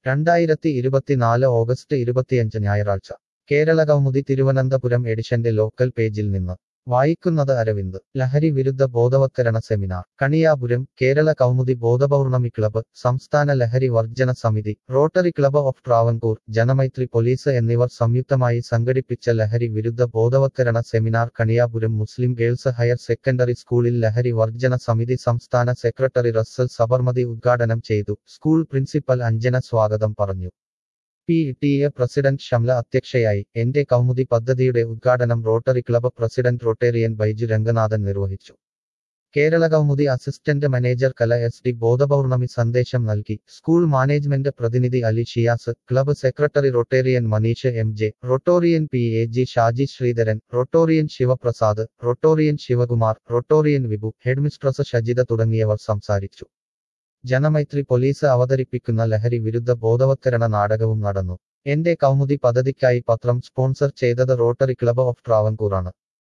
രണ്ടായിരത്തി ഇരുപത്തിനാല് ഓഗസ്റ്റ് ഇരുപത്തിയഞ്ച് ഞായറാഴ്ച കേരള കൗമുദി തിരുവനന്തപുരം എഡിഷന്റെ ലോക്കൽ പേജിൽ നിന്ന് വായിക്കുന്നത് അരവിന്ദ് ലഹരി വിരുദ്ധ ബോധവത്കരണ സെമിനാർ കണിയാപുരം കേരള കൗമുദി ബോധപൗർണമി ക്ലബ്ബ് സംസ്ഥാന ലഹരി വർജന സമിതി Rotary club of Travancore Janamaithri police എന്നിവർ സംയുക്തമായി സംഘടിപ്പിച്ച ലഹരി വിരുദ്ധ ബോധവത്കരണ seminar Kaniyapuram Muslim girls higher secondary സ്കൂളിൽ ലഹരി വർജന സമിതി സംസ്ഥാന സെക്രട്ടറി റസ്സൽ സബർമതി ഉദ്ഘാടനം ചെയ്തു സ്കൂൾ പ്രിൻസിപ്പൽ അഞ്ജന സ്വാഗതം പറഞ്ഞു P T A president Shamla അധ്യക്ഷയായി എന്റെ കൗമുദി പദ്ധതിയുടെ ഉദ്ഘാടനം Rotary club president Rotarian Baiju Ranganathan നിർവഹിച്ചു Kerala Kaumudi assistant manager Kala S D Bodhapournami സന്ദേശം നൽകി സ്കൂൾ മാനേജ്മെന്റ് പ്രതിനിധി Ali Shiyas club secretary Rotarian Maneesh M J Rotarian P A G Shaji Sreedharan Rotarian Sivaprasad Rotarian Sivakumar Rotarian Vibhu headmistress Shajitha തുടങ്ങിയവർ സംസാരിച്ചു ജനമൈത്രി പോലീസ് അവതരിപ്പിക്കുന്ന ലഹരി വിരുദ്ധ ബോധവത്കരണ നാടകവും നടന്നു എന്റെ കൗമുദി പദ്ധതിക്കായി പത്രം സ്പോൺസർ ചെയ്തത് റോട്ടറി ക്ലബ്ബ് ഓഫ് ട്രാവൻകൂറാണ്